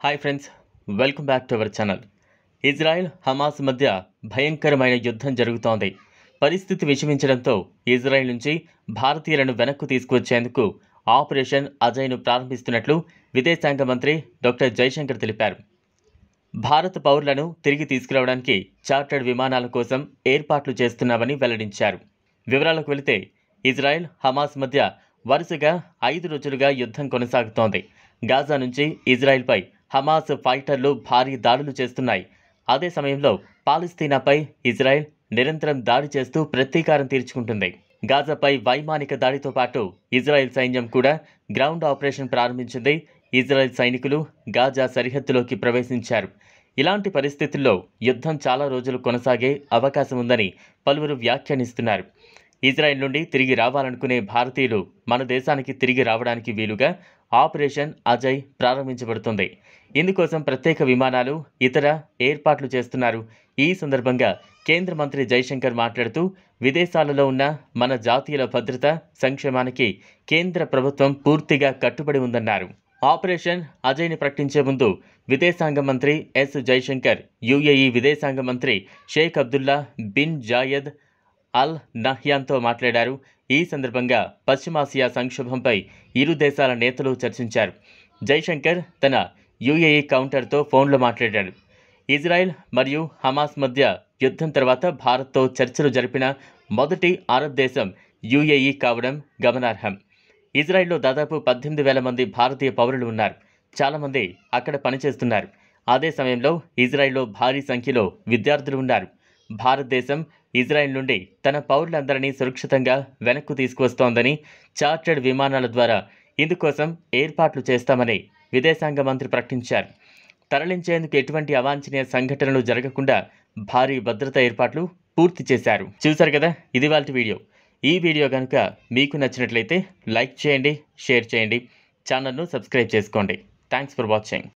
hi friends welcome back to our channel Israel Hamas మధ్య భయంకరమైన యుద్ధం జరుగుతోంది పరిస్థితి విషమించడంతో ఇజ్రాయెల్ నుంచి భారతీయులను వెనక్కు తీసుకువచ్చేందుకు ఆపరేషన్ అజయ్ను ప్రారంభిస్తున్నట్లు విదేశాంగ మంత్రి డాక్టర్ జైశంకర్ తెలిపారు భారత పౌరులను తిరిగి తీసుకురావడానికి చార్టర్డ్ విమానాల కోసం ఏర్పాట్లు చేస్తున్నామని వెల్లడించారు వివరాలకు వెళితే ఇజ్రాయెల్ హమాస్ మధ్య వరుసగా ఐదు రోజులుగా యుద్ధం కొనసాగుతోంది గాజా నుంచి ఇజ్రాయెల్పై హమాస్ ఫైటర్లు భారీ దాడులు చేస్తున్నాయి అదే సమయంలో పాలస్తీనాపై ఇజ్రాయెల్ నిరంతరం దాడి చేస్తూ ప్రతీకారం తీర్చుకుంటుంది గాజాపై వైమానిక దాడితో పాటు ఇజ్రాయెల్ సైన్యం కూడా గ్రౌండ్ ఆపరేషన్ ప్రారంభించింది ఇజ్రాయెల్ సైనికులు గాజా సరిహద్దులోకి ప్రవేశించారు ఇలాంటి పరిస్థితుల్లో యుద్ధం చాలా రోజులు కొనసాగే అవకాశం ఉందని పలువురు వ్యాఖ్యానిస్తున్నారు ఇజ్రాయెల్ నుండి తిరిగి రావాలనుకునే భారతీయులు మన దేశానికి తిరిగి రావడానికి వీలుగా ఆపరేషన్ అజయ్ ప్రారంభించబడుతుంది ఇందుకోసం ప్రత్యేక విమానాలు ఇతర ఏర్పాట్లు చేస్తున్నారు ఈ సందర్భంగా కేంద్ర మంత్రి జైశంకర్ మాట్లాడుతూ విదేశాలలో ఉన్న మన జాతీయుల భద్రత సంక్షేమానికి కేంద్ర ప్రభుత్వం పూర్తిగా కట్టుబడి ఉందన్నారు ఆపరేషన్ అజయ్ని ప్రకటించే ముందు విదేశాంగ మంత్రి ఎస్ జైశంకర్ యుఏఈ విదేశాంగ మంత్రి Sheikh Abdullah bin Zayed Al నహ్యాన్తో మాట్లాడారు ఈ సందర్భంగా పశ్చిమాసియా సంక్షోభంపై ఇరు దేశాల నేతలు చర్చించారు జైశంకర్ తన యుఏఈ కౌంటర్తో ఫోన్లో మాట్లాడారు ఇజ్రాయెల్ మరియు హమాస్ మధ్య యుద్ధం తర్వాత భారత్తో చర్చలు జరిపిన మొదటి అరబ్ దేశం యుఏఈ కావడం గమనార్హం ఇజ్రాయెల్లో దాదాపు పద్దెనిమిది వేల మంది భారతీయ పౌరులు ఉన్నారు చాలామంది అక్కడ పనిచేస్తున్నారు అదే సమయంలో ఇజ్రాయెల్లో భారీ సంఖ్యలో విద్యార్థులు ఉన్నారు భారతదేశం ఇజ్రాయెల్ నుండి తన పౌరులందరినీ సురక్షితంగా వెనక్కు తీసుకువస్తోందని చార్టర్డ్ విమానాల ద్వారా ఇందుకోసం ఏర్పాట్లు చేస్తామని విదేశాంగ మంత్రి ప్రకటించారు తరలించేందుకు ఎటువంటి అవాంఛనీయ సంఘటనలు జరగకుండా భారీ భద్రతా ఏర్పాట్లు పూర్తి చేశారు చూశారు కదా ఇది వాళ్ళ వీడియో ఈ వీడియో కనుక మీకు నచ్చినట్లయితే లైక్ చేయండి షేర్ చేయండి ఛానల్ను సబ్స్క్రైబ్ చేసుకోండి థ్యాంక్స్ ఫర్ వాచింగ్